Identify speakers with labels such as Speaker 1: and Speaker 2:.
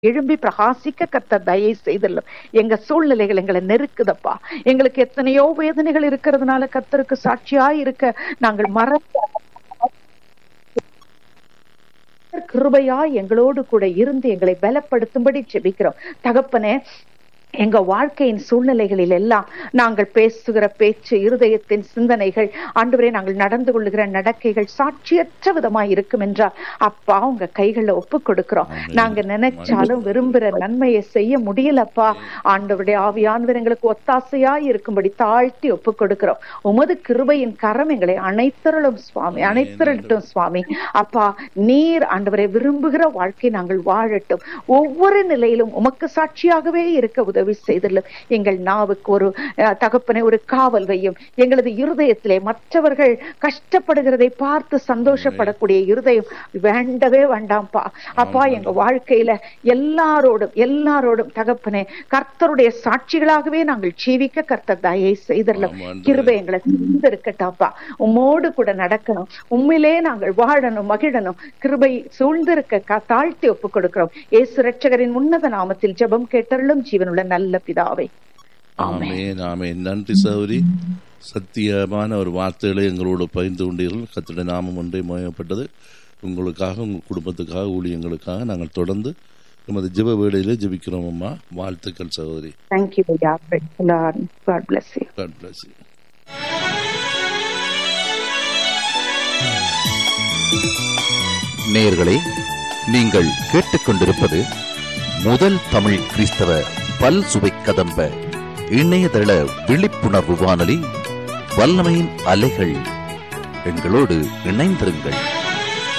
Speaker 1: எழும்பி பிரகாசிக்க கத்த தயை செய்தல்லும் எங்க சூழ்நிலைகள் எங்களை நெருக்குதப்பா எங்களுக்கு எத்தனையோ வேதனைகள் இருக்கிறதுனால கத்தருக்கு சாட்சியாய் இருக்க நாங்கள் மறந்து கிருபையா எங்களோடு கூட இருந்து எங்களை பலப்படுத்தும்படி செபிக்கிறோம் தகப்பனே எங்க வாழ்க்கையின் சூழ்நிலைகளில் எல்லாம் நாங்கள் பேசுகிற பேச்சு இருதயத்தின் சிந்தனைகள் ஆண்டவரே நாங்கள் நடந்து கொள்ளுகிற நடக்கைகள் சாட்சியற்ற விதமாய் இருக்கும் என்றால் அப்பா உங்க கைகளை ஒப்பு கொடுக்கிறோம் நாங்க நினைச்சாலும் விரும்புகிற நன்மையை செய்ய முடியலப்பா ஆண்டவருடைய ஆவியானவர் எங்களுக்கு ஒத்தாசையா இருக்கும்படி தாழ்த்தி ஒப்பு கொடுக்கிறோம் உமது கிருபையின் கரம் எங்களை அனைத்தருளும் சுவாமி அனைத்தருளட்டும் சுவாமி அப்பா நீர் ஆண்டவரை விரும்புகிற வாழ்க்கை நாங்கள் வாழட்டும் ஒவ்வொரு நிலையிலும் உமக்கு சாட்சியாகவே இருக்க உதவி செய்துள்ளோம் எங்கள் நாவுக்கு ஒரு அஹ், தகப்பனை ஒரு காவல் வையும் எங்களது இருதயத்திலே மற்றவர்கள் கஷ்டப்படுகிறதை பார்த்து சந்தோஷப்படக்கூடிய இருதயம் வேண்டவே வேண்டாம்ப்பா அப்பா எங்க வாழ்க்கையில எல்லாரோடும் எல்லாரோடும் தகப்பனே கர்த்தருடைய சாட்சிகளாகவே நாங்கள் ஜீவிக்க கர்த்தர் தயை செய்துள்ளோம்
Speaker 2: ஆமா, ஆண்டவரே.
Speaker 1: கிருபை எங்களை சூழ்ந்திருக்கட்டாப்பா உம்மோடு கூட நடக்கணும் உண்மையிலே நாங்கள் வாழணும் மகிழணும் கிருபை சூழ்ந்திருக்க கா- தாழ்த்தி ஒப்புக் கொடுக்கிறோம் ஏசு ரட்சகரின் உன்னத நாமத்தில் ஜெபம் கேட்டருளும் ஜீவனுள்ள நல்ல பிதாவே ஆமென்.
Speaker 2: ஆமேன் ஆமேன் நன்றி சௌரி சத்தியமான ஒரு வார்த்தைகளை எங்களோடு பகிர்ந்து கொண்டீர்கள் கத்திர நாமம் ஒன்றே மயப்பட்டது உங்களுக்காக உங்கள் குடும்பத்துக்காக ஊழியங்களுக்காக நாங்கள் தொடர்ந்து எமது ஜெப வேளையிலே ஜெபிக்கிறோம் அம்மா வாழ்த்துக்கள் சகோதரி
Speaker 1: Thank you, Lord. Praise the Lord. God bless you.
Speaker 2: God bless you.
Speaker 3: நேயர்களே நீங்கள் கேட்டுக்கொண்டிருப்பது முதல் தமிழ் கிறிஸ்தவ பல் சுவை கதம்ப இணையதள விழிப்புணர்வு வானொலி வல்லமையின் அலைகள் எங்களோடு இணைந்திருங்கள்